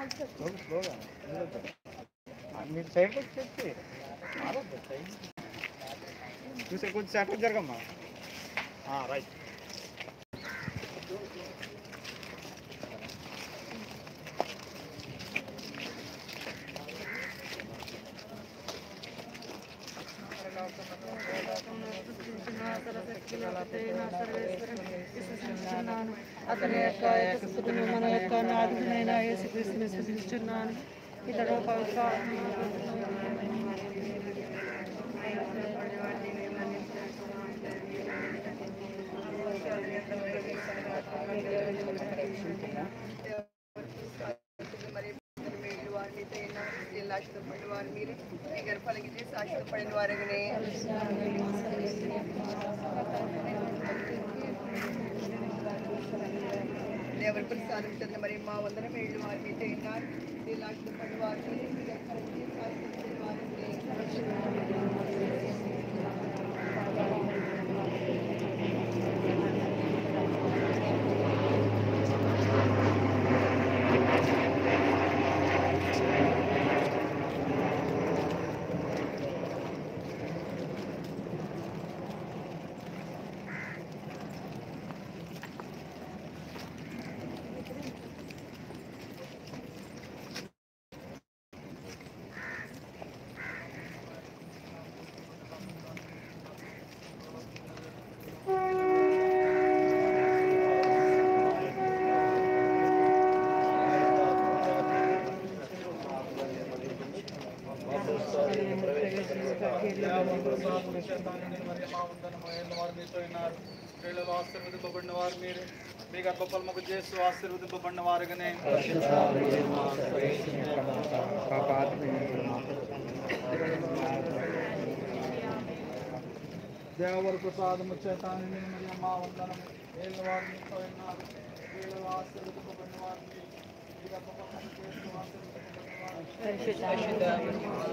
స్లోగా స్లోగా మీరు సైడ్కి వచ్చేసి చూసే కొంచెం సెంటర్ జరగమ్మా రైట్ అతని యొక్క ఏకసుతును మన యొక్క నాదుడైన యేసుక్రీస్తుని సృష్టిస్తున్నాను ఇతడు పవిత్ర మరి మేలు వారి మీతో ఎన్నో ఆశపడిన వారు మీరే మీ గర్భాలకి చేసి ఆశపడిన వారగనే దేవుని ప్రసాదం చెందిన మరి మా వందన మేళ్ళు వారి మీతో ఉన్నారు వీళ్ళు ఆశపడిన వారు మీరే మీ గర్భాలకి చేసి ఆశపడిన వారగనే స్త్రీలలో ఆశీర్వదింపబడిన వారు మీరు మీ గర్భఫలముకు చేస్తూ ఆశీర్వదింపబడిన వారుగానే దేవర ప్రసాదము చేతాన్ని మరి మా వందనము ఏళ్ళ వారు మీతో ఉన్నారు స్త్రీలలో ఆశీర్వదింపబడిన వారు మీరు మీ గర్భఫలముకు చేస్తూ ఆశీర్వదింపబడిన వారు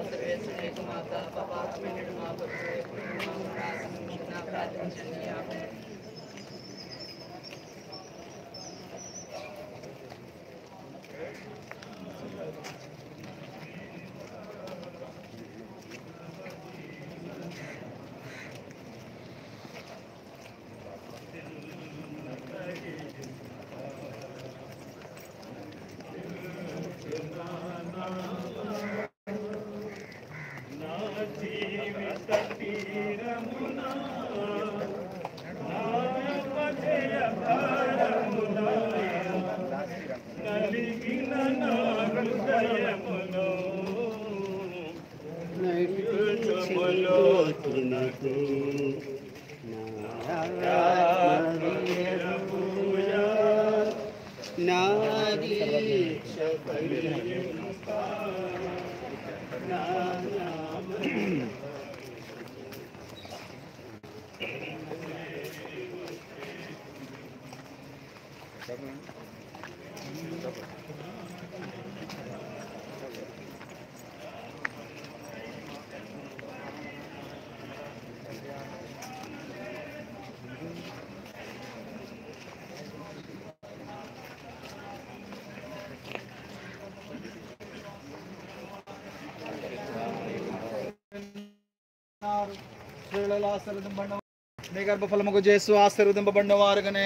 స్త్రీలలో ఆశీర్వదింపబడిన మీ గర్భఫలముకు చేస్తూ ఆశీర్వదింపబడిన వారుగానే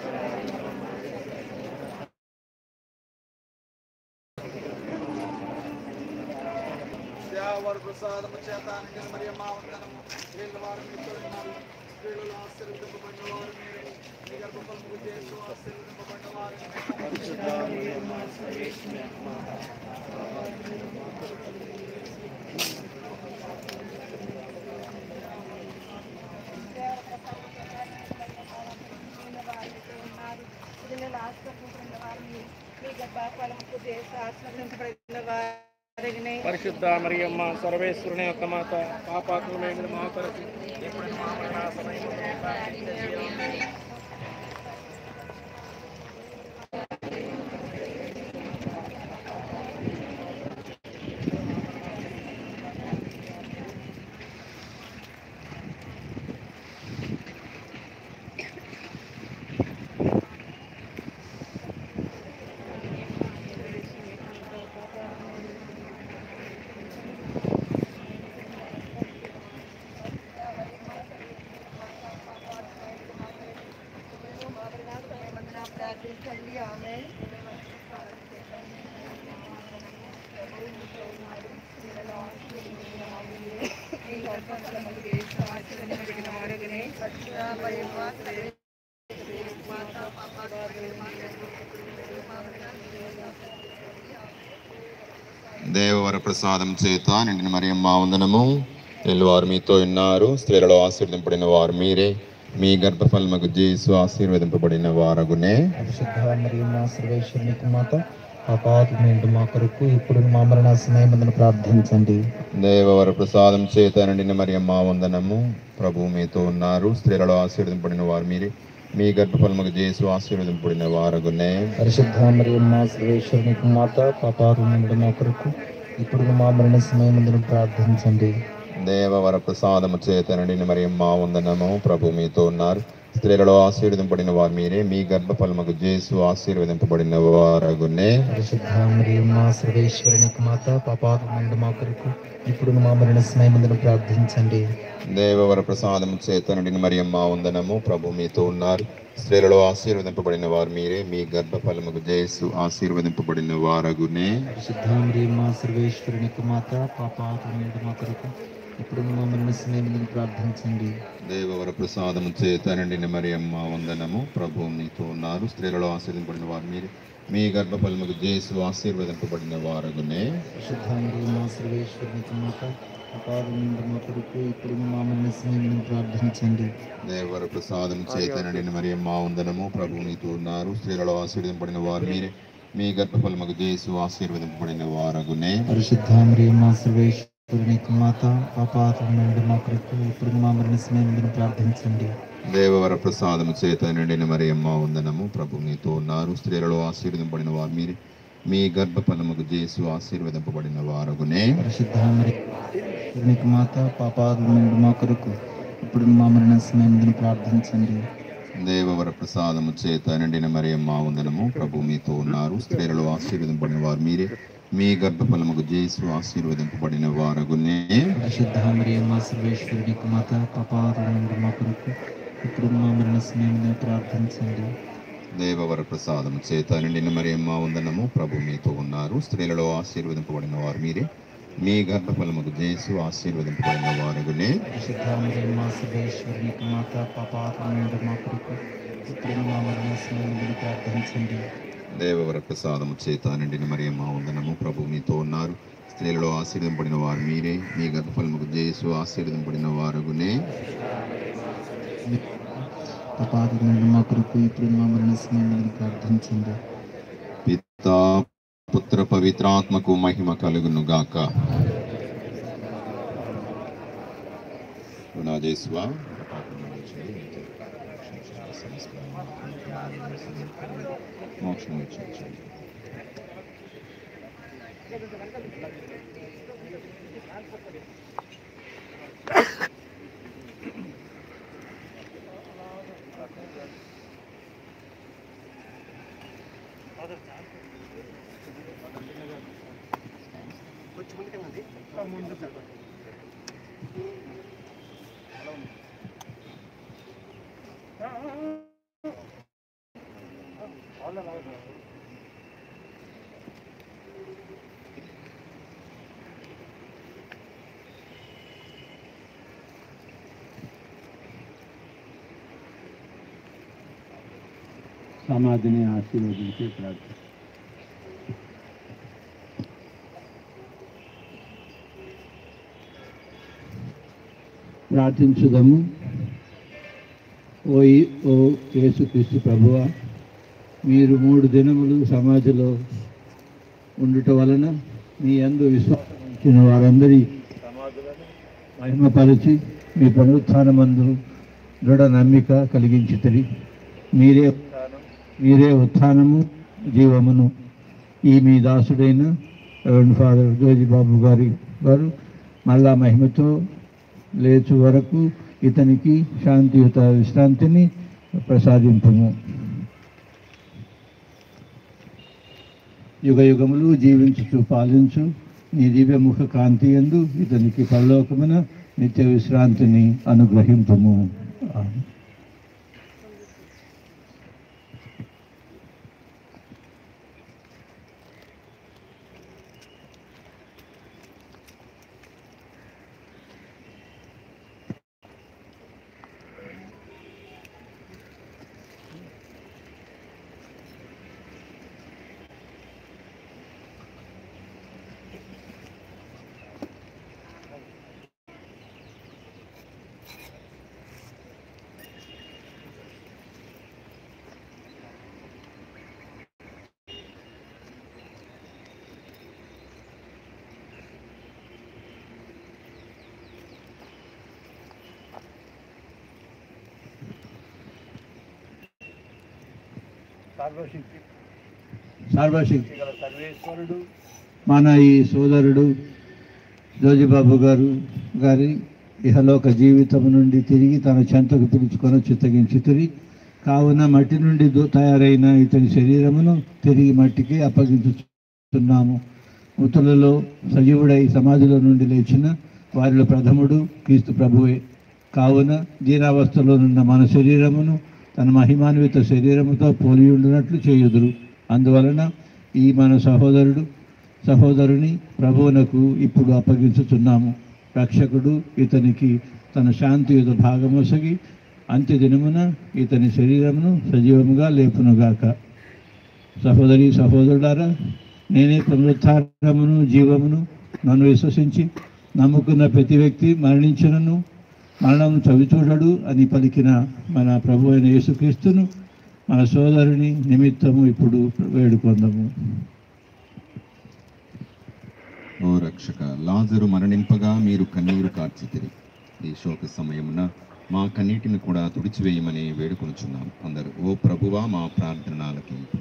దేవర ప్రసాదము చేతానికి మరి మా వందనము వీళ్ళ వారు మీతో ఉన్నారు స్త్రీలలో ఆశీర్వదింపబడిన వారు మీరు మీ గర్భఫలముకు చేస్తూ ఆశీర్వదింపబడిన వారు పరిశుద్ధ మరియమ్మ సర్వేశ్వరుని యొక్క మాత పాపాత్మైన మా కొరకు ఎప్పుడు మా మరణ సమయములో ప్రార్థించండి. ప్రార్థించండి ఆమె దేవవర ప్రసాదం చేత నిండిన మరియమ్మ వందనము వారు మీతో ఉన్నారు స్త్రీలలో ఆశీర్వదింపబడిన వారు మీరే మీ గర్భఫలముకు జేసు ఆశీర్వదింపబడిన వారగునే పరిశుద్ధ మరియు మా సర్వేశ్వరుని మాత పాపాత్మేంటి మా కొరకు ఇప్పుడు మా మరణ సమయమందును ప్రార్థించండి దేవవర ప్రసాదం చేత నిండిన మరియమ్మ వందనము ప్రభు మీతో ఉన్నారు స్త్రీలలో ఆశీర్వదింపబడిన వారు మీరే మీ గర్భఫలముకు జేసు ఆశీర్వదింపబడిన వారగునే పరిశుద్ధ మరియు మా సర్వేశ్వరుని మాత పాపాత్మేంటి మా కొరకు ఇప్పుడు మా మరణ సమయమందును ప్రార్థించండి దేవవర ప్రసాదము చేత నిండిన మరియమ్మ వందనము ప్రభు మీతో ఉన్నారు స్త్రీలలో ఆశీర్వదింపబడిన వారు మీరే మీ గర్భఫలముకు జేసు ఆశీర్వదింపబడిన వారగునే పరిశుద్ధ మరియు మా సర్వేశ్వరుని మాత పాపాత్మేంటి మా కొరకు ఇప్పుడు మా మరణ సమయమందును ప్రార్థించండి దేవవర ప్రసాదం చేత నిండిన మరియమ్మ వందనము ప్రభు మీతో ఉన్నారు స్త్రీలలో ఆశీర్వదింపబడిన వారు మీరే మీ గర్భఫలముకు జేసు ఆశీర్వదింపబడిన వారగునే పరిశుద్ధ మరియు మా సర్వేశ్వరుని మాత పాపాత్మేంటి మా కొరకు ఇప్పుడు మా మరణ సమయమందును ప్రార్థించండి దేవవర ప్రసాదము చేత నిండిన మరియమ్మ వందనము ప్రభు మీతో ఉన్నారు స్త్రీలలో ఆశీర్వదింపబడిన వారు మీరే మీ గర్భఫలముకు జేసు ఆశీర్వదింపబడిన వారగునే పరిశుద్ధ మరియు మా సర్వేశ్వరుని మాత పాపాత్మేంటి మా కొరకు ఇప్పుడు మా మరణ సమయమందును ప్రార్థించండి దేవర ప్రసాదం చేత నిండిన మరియమ్మ వందనము ప్రభు మీతో ఉన్నారు స్త్రీలలో ఆశీర్వదింపబడిన వారు మీరే మీ గర్భఫలముకు జేసు ఆశీర్వదింపబడిన వారగునే పరిశుద్ధ మరియు మా సర్వేశ్వరుని మాత పాపాత్మేంటి మా కొరకు ఇప్పుడు మా మరణ సమయమందును ప్రార్థించండి దేవవర ప్రసాదము చేత నిండిన మరియమ్మ వందనము ప్రభు మీతో ఉన్నారు స్త్రీలలో ఆశీర్వదింపబడిన వారు మీరే మీ గర్భఫలముకు జేసు ఆశీర్వదింపబడిన వారగునే పరిశుద్ధ మరియు మాత పాపాత్మేంటి మా కొరకు ఇప్పుడు మా మరణ సమయమందును ప్రార్థించండి దేవవర ప్రసాదము చేత నిండిన మరియమ్మ వందనము ప్రభు మీతో ఉన్నారు స్త్రీలలో ఆశీర్వదింపబడిన వారు మీరే మీ గర్భఫలముకు జేసు ఆశీర్వదింపబడిన వారగునే పరిశుద్ధ మరియు మా సర్వేశ్వరుని మాత పాపాత్మేంటి మా కొరకు ఇప్పుడు మా మరణ సమయమందును ప్రార్థించండి దేవవర ప్రసాదము చేత నిండిన మరియమ్మ వందనము ప్రభు మీతో ఉన్నారు స్త్రీలలో ఆశీర్వదింపబడిన వారు మీరే మీ గర్భఫలముకు జేసు ఆశీర్వదింపబడిన వారగునే పరిశుద్ధ మరియు మా సర్వేశ్వరుని మాత పాపాత్మేంటి మా కొరకు ఇప్పుడు మా మరణ సమయమందును ప్రార్థించండి దేవవర ప్రసాదము చేత నిండిన మరియమ్మ వందనము ప్రభు మీతో ఉన్నారు స్త్రీలలో ఆశీర్వదింపబడిన వారు మీరే మీ గర్భఫలముకు జేసు ఆశీర్వదింపబడిన వారగునే పాపాత్మేంటి మా కొరకు ఇప్పుడు మా మరణ సమయమందును ప్రార్థించండి పితా పుత్ర పవిత్రాత్మకు మహిమ కలుగును గాక గుణాదేశ్వా మోక్షం ఇచ్చింది సమాధిని ఆశీర్వదించే ప్రార్థన ప్రార్థించుదాము ఓ ఈ- ఓ యేసుక్రీస్తు ప్రభువ మీరు మూడు దినములు సమాధిలో ఉండుట వలన మీ అందు విశ్వాసం ఉంచిన వారందరి సమాధులను మహిమపరిచి మీ పునరుత్థానమందు దృఢ నమ్మిక కలిగించి మీరే ఉత్థానం మీరే ఉత్థానము జీవమును ఈ మీ దాసుడైన రెవరెండ్ ఫాదర్ జోజిబాబు గారి వారు మళ్ళా మహిమతో లేచు వరకు ఇతనికి శాంతియుత విశ్రాంతిని ప్రసాదింపుము యుగ యుగములు జీవించుచు పాలించు నీ దివ్య ముఖ కాంతి ఎందు ఇతనికి పరలోకమున నిత్య విశ్రాంతిని అనుగ్రహింపుము ఆమేన్. సర్వశక్తి సర్వశక్తి గల సర్వేశ్వరుడు మన ఈ సోదరుడు జోజిబాబు గారు గారి ఇహలోక జీవితం నుండి తిరిగి తన చెంతకు పిలుచుకొని చిత్తగించుతురి కావున మట్టి నుండి దో- తయారైన ఇతని శరీరమును తిరిగి మట్టికి అప్పగించుతున్నాము మృతులలో సజీవుడై సమాధిలో నుండి లేచిన వారిలో ప్రథముడు క్రీస్తు ప్రభువే కావున దీనావస్థలోనున్న మన శరీరమును తన మహిమాన్విత శరీరముతో పోలి ఉండినట్లు చేయుదురు అందువలన ఈ మన సహోదరుడు సహోదరుని ప్రభువునకు ఇప్పుడు అప్పగించుచున్నాము రక్షకుడు ఇతనికి తన శాంతియుత భాగమొసగి అంత్య దినమున ఇతని శరీరమును సజీవముగా లేపునుగాక సహోదరి సహోదరులారా నేనే పునరుత్థానమును జీవమును నన్ను విశ్వసించి నమ్ముకున్న ప్రతి వ్యక్తి మరణించినను మరణం చవిచూడడు అని పలికిన మన ప్రభు అయిన యేసుక్రీస్తును మన సోదరుని నిమిత్తము ఇప్పుడు వేడుకొందాము ఓ రక్షక లాజరు మరణింపగా మీరు కన్నీరు కార్చితిరి ఈ శోక సమయమున మా కన్నీటిని కూడా తుడిచివేయమని వేడుకొనుచున్నాం అందరు ఓ ప్రభువా మా ప్రార్థన ఆలకింపు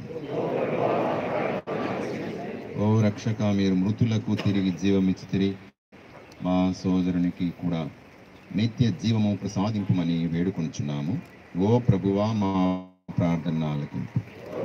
ఓ రక్షక మీరు మృతులకు తిరిగి జీవమిచ్చితిరి మా సోదరునికి కూడా నిత్య జీవము ప్రసాదింపమని వేడుకొనుచున్నాము ఓ ప్రభువా మా ప్రార్థన ఆలకింపు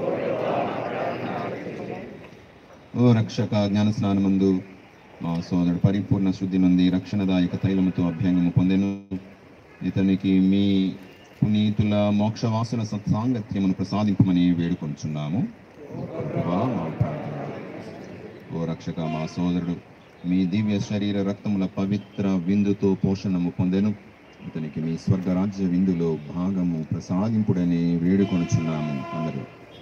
ఓ రక్షక జ్ఞాన స్నానమందు మా సోదరుడు పరిపూర్ణ శుద్ధి నుండి రక్షణదాయక తైలముతో అభ్యంగము పొందెను ఇతనికి మీ పునీతుల మోక్షవాసుల సత్సాంగత్యమును ప్రసాదింపమని వేడుకొంచున్నాము ఓ ప్రభువా, మా ప్రార్థన. ఓ రక్షక మా సోదరుడు మీ దివ్య శరీర రక్తముల పవిత్ర విందుతో పోషణము పొందెను ఇతనికి మీ స్వర్గరాజ్య విందులో భాగము ప్రసాదింపుడని వేడుకొనుచున్నాము అందరూ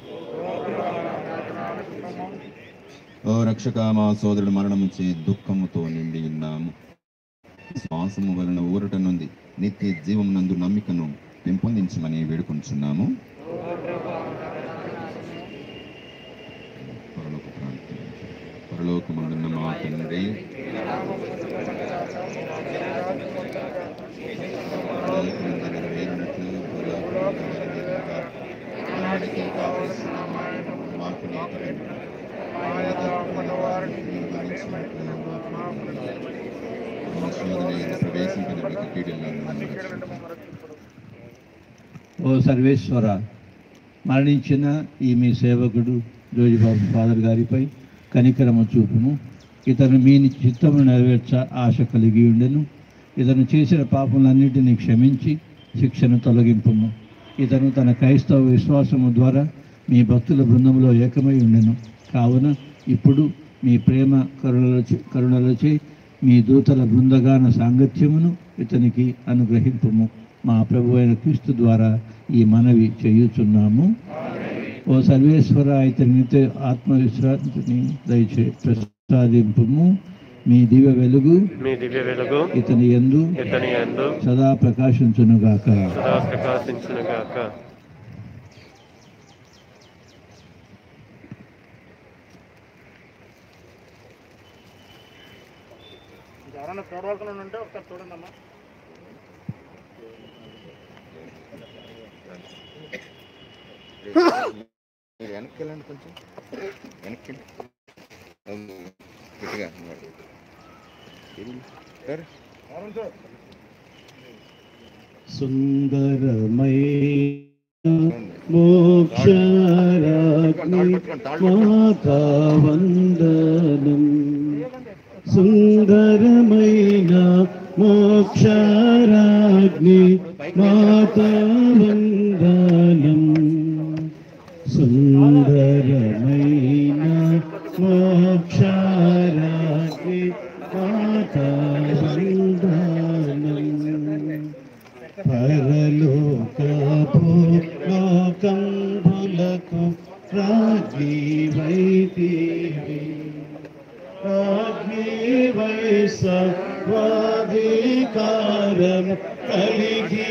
ఓ రక్షక మా సోదరుడు మరణము చే దుఃఖముతో నిండి ఉన్నాము శ్వాసము వలన ఊరట నుండి నిత్య జీవమునందు నమ్మికను పెంపొందించమని వేడుకొంచున్నాము పరలోక ప్రాంతం పరలోకమునున్న మా తండ్రి పరలోకమందు నెరవేరినట్లు భూలోకమందు నెరవేరునుగా. నాటికి కావలసిన మాయను మాకు నేర్పండి. ఓ సర్వేశ్వర మరణించిన ఈ మీ సేవకుడు జోజిబాబు ఫాదర్ గారిపై కనికరము చూపుము ఇతను మీ చిత్తము నెరవేర్చ ఆశ కలిగి ఉండెను ఇతను చేసిన పాపములన్నిటినీ క్షమించి శిక్షను తొలగింపుము ఇతను తన క్రైస్తవ విశ్వాసము ద్వారా మీ భక్తుల బృందంలో ఏకమై ఉండెను కావున ఇప్పుడు మీ ప్రేమ కరుణలచే కరుణలచే మీ దూతల బృందగాన సాంగత్యమును ఇతనికి అనుగ్రహింపుము మా ప్రభు అయిన క్రీస్తు ద్వారా ఈ మనవి చేయుచున్నాము ఓ సర్వేశ్వర ఇతనికి ఆత్మవిశ్రాంతిని దయచే ప్రసాదింపుము మీ దివ్య వెలుగు మీ దివ్య వెలుగు ఇతని ఎందు ఇతని యందు సదా ప్రకాశించునుగాక సదా ప్రకాశించునుగాక ఎవరన్నా చూడవలసిన ఉంటే ఒకసారి చూడండి అమ్మా మీరు వెనక్కి వెళ్ళండి కొంచెం వెనక్కి వెళ్ళి. అవును, గట్టిగా అన్నమాట. వెళ్ళి. సరే. సుందరమై మోక్షరాజ్ఞి మాతా వందనం సుందరమైన మోక్షరాజ్ఞి మాతా వందనం సుందరమైన మోక్షరాజ్ఞి మాతా వందనం పరలోకపు లోకంబులకు రాజీ వైదేవి రాజీ వైస స్వాధికారం కలిగి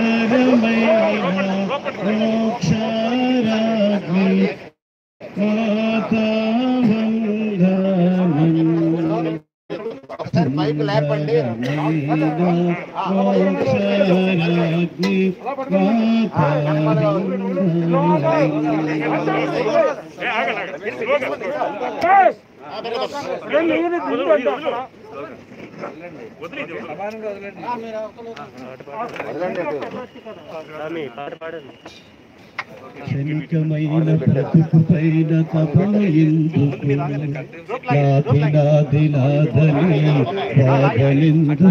సుందరమైన మోక్షరాగ్ని మోక్షరాజ్ఞి క్షణికమైన బ్రతుకు పైన తపాయిందుకు నాది నాది నాదని బాధలెందుకు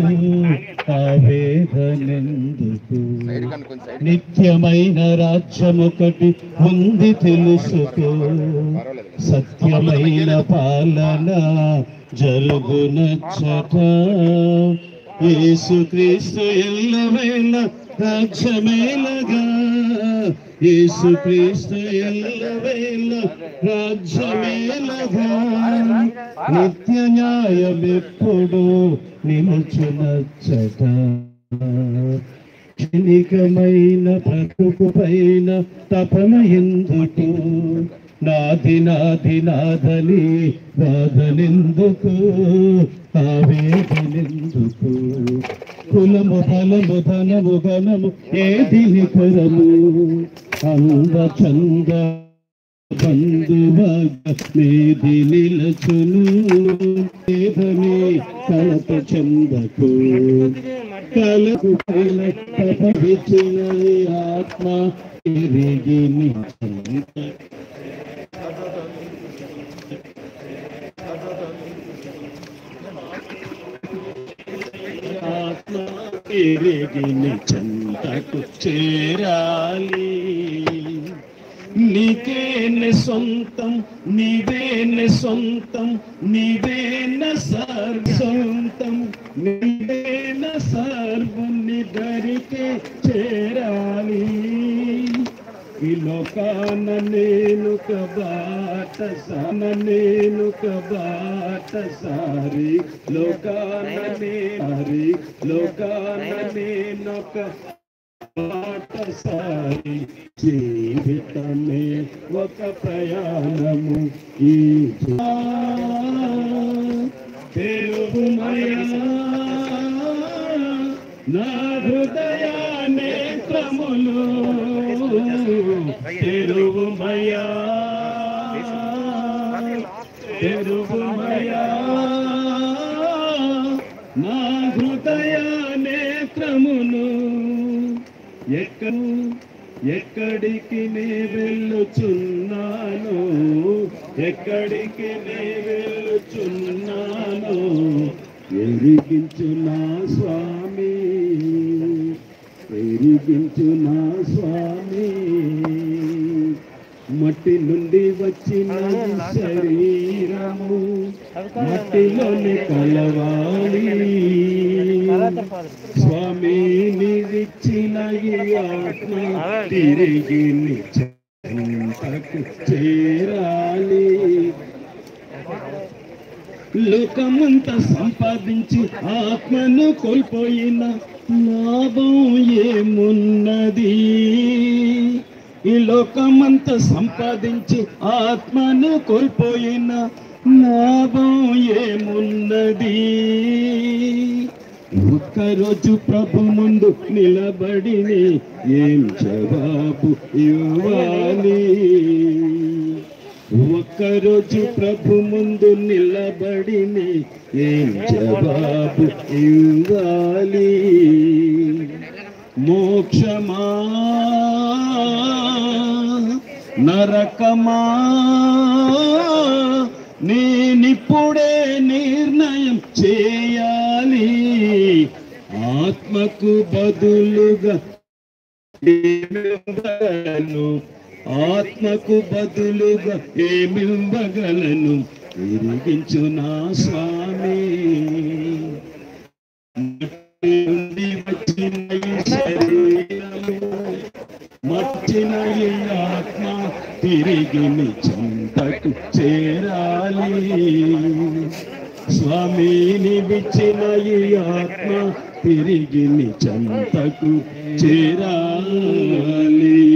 ఆవేదనెందుకు నిత్యమైన రాజ్యమొకటి ఉంది తెలుసుకో సత్యమైన పాలన జరుగునచ్చట యేసుక్రీస్తు ఎల్లవేళ రాజ్యమేలగా యేసుక్రీస్తు ఎల్లవేళ రాజ్యమేలగా నిత్య న్యాయమెప్పుడు నిలుచునచ్చట క్షణికమైన బ్రతుకు పైన తపన ఎందుకు నాది నాది నాదని బాధనెందుకు ఆవేదనెందుకు కులము బలము ధనము గణము ఏది నికరము అంద చంద బంధువీ నిలచును ఏదమే కలత చెందకు కలకు పైన తపవిచిన ఆత్మ తిరిగి నీ చెంత ఆత్మ తిరిగి నీ చెంతకు చేరాలి నీకేనే సొంతం నీవేనే సొంతం నీవేన సర్వ సొంతం నీవేన సర్వం నిదరికే చేరాలి ఈ లోకాన నేను కబాట సన నేను కబాట సారి లోకాన నేరి లోకాన నేనొక పాఠశాలి జీవితమే ఒక ప్రయాణము ఈ తెలుగుమయా నా హృదయ నేత్రములు తెరువుమయా తెరువుమయా నా హృదయ నేత్రమును ఎక్కడు ఎక్కడికి నే వెళ్ళుచున్నాను ఎక్కడికి నే వెళ్ళుచున్నాను ఎరిగించు నా స్వామి ఎరిగించు నా స్వామి మట్టి నుండి వచ్చిన శరీరము మట్టిలోని కలవాలి స్వామి నీవిచ్చిన ఈ ఆత్మ తిరిగి నీ చెంతకు చేరాలి లోకమంతా సంపాదించి ఆత్మను కోల్పోయిన లాభం ఏమున్నది ఈ లోకమంతా సంపాదించి ఆత్మను కోల్పోయిన లాభం ఏమున్నది ఒక్కరోజు ప్రభు ముందు నిలబడి ఏం జవాబు ఇవ్వాలి ఒక్కరోజు ప్రభు ముందు నిలబడి ఏం జవాబు ఇవ్వాలి మోక్షమా నరకమా నేనిప్పుడే నిర్ణయం చేయాలి ఆత్మకు బదులుగా ఏమివ్వగలను ఆత్మకు బదులుగా ఏమివ్వగలను తిరిగించు నా స్వామి మట్టి నుండి వచ్చిన ఈ శరీరము, మర్చిన ఈ ఆత్మ తిరిగి నీ చెంతకు చేరాలి స్వామిని విచ్చిన ఈ ఆత్మ తిరిగి నీ చెంతకు చేరాలి